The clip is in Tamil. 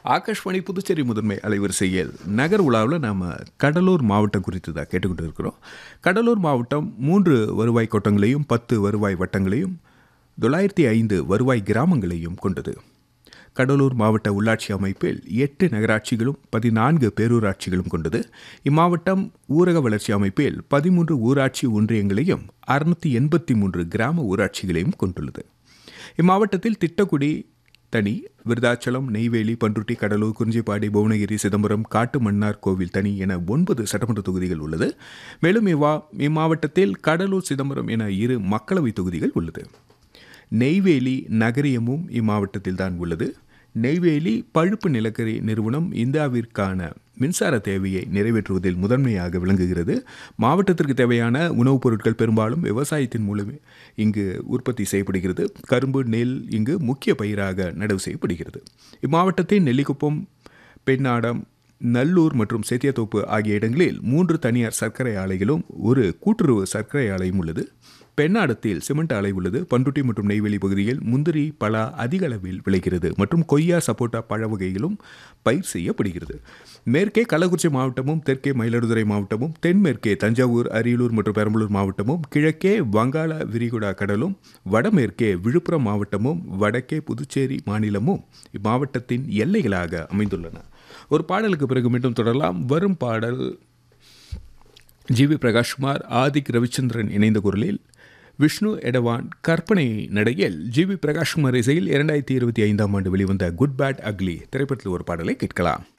ஆகாஷ்வாணி புதுச்சேரி முதன்மை அலைவரிசையில் நகர் உலாவில் நாம் கடலூர் மாவட்டம் குறித்து தான் கேட்டுக்கிட்டு இருக்கிறோம் கடலூர் மாவட்டம் மூன்று வருவாய் கோட்டங்களையும் பத்து வருவாய் வட்டங்களையும் தொள்ளாயிரத்தி ஐந்து வருவாய் கிராமங்களையும் கொண்டது கடலூர் மாவட்ட உள்ளாட்சி அமைப்பில் எட்டு நகராட்சிகளும் பதினான்கு பேரூராட்சிகளும் கொண்டது இம்மாவட்டம் ஊரக வளர்ச்சி அமைப்பில் பதிமூன்று ஊராட்சி ஒன்றியங்களையும் அறுநூத்தி எண்பத்தி மூன்று கிராம ஊராட்சிகளையும் கொண்டுள்ளது இம்மாவட்டத்தில் திட்டக்குடி தனி விருதாச்சலம் நெய்வேலி பன்ருட்டி கடலூர் குறிஞ்சிப்பாடி புவனகிரி சிதம்பரம் காட்டுமன்னார் கோவில் தனி என ஒன்பது சட்டமன்ற தொகுதிகள் உள்ளது மேலும் இவ்வா இம்மாவட்டத்தில் கடலூர் சிதம்பரம் என இரு மக்களவை தொகுதிகள் உள்ளது நெய்வேலி நகரியமும் இம்மாவட்டத்தில் தான் உள்ளது நெய்வேலி பழுப்பு நிலக்கரி நிறுவனம் இந்தியாவிற்கான மின்சார தேவையை நிறைவேற்றுவதில் முதன்மையாக விளங்குகிறது மாவட்டத்திற்கு தேவையான உணவுப் பொருட்கள் பெரும்பாலும் விவசாயத்தின் மூலமே இங்கு உற்பத்தி செய்யப்படுகிறது கரும்பு நெல் இங்கு முக்கிய பயிராக நடவு செய்யப்படுகிறது இம்மாவட்டத்தின் நெல்லிக்குப்பம் பெண்ணாடம் நல்லூர் மற்றும் சேத்தியத்தோப்பு ஆகிய இடங்களில் மூன்று தனியார் சர்க்கரை ஆலைகளும் ஒரு கூட்டுறவு சர்க்கரை ஆலையும் உள்ளது பெண்ணாடத்தில் சிமெண்ட் ஆலை உள்ளது பண்ருட்டி மற்றும் நெய்வேலி பகுதியில் முந்திரி பலா அதிக அளவில் விளைகிறது மற்றும் கொய்யா சப்போட்டா பழ வகைகளும் பயிர் செய்யப்படுகிறது மேற்கே கள்ளக்குறிச்சி மாவட்டமும் தெற்கே மயிலாடுதுறை மாவட்டமும் தென்மேற்கே தஞ்சாவூர் அரியலூர் மற்றும் பெரம்பலூர் மாவட்டமும் கிழக்கே வங்காள விரிகுடா கடலும் வடமேற்கே விழுப்புரம் மாவட்டமும் வடக்கே புதுச்சேரி மாநிலமும் இம்மாவட்டத்தின் எல்லைகளாக அமைந்துள்ளன ஒரு பாடலுக்கு பிறகு மீண்டும் தொடரலாம் வரும் பாடல் ஜி வி பிரகாஷ்குமார் ஆதிக் ரவிச்சந்திரன் இணைந்த குரலில் விஷ்ணு எடவான் கற்பனை நடையில் ஜி வி பிரகாஷ்குமார் இசையில் இரண்டாயிரத்தி இருபத்தி ஐந்தாம் ஆண்டு வெளிவந்த குட் பேட் அக்லி திரைப்படத்தில் ஒரு பாடலை கேட்கலாம்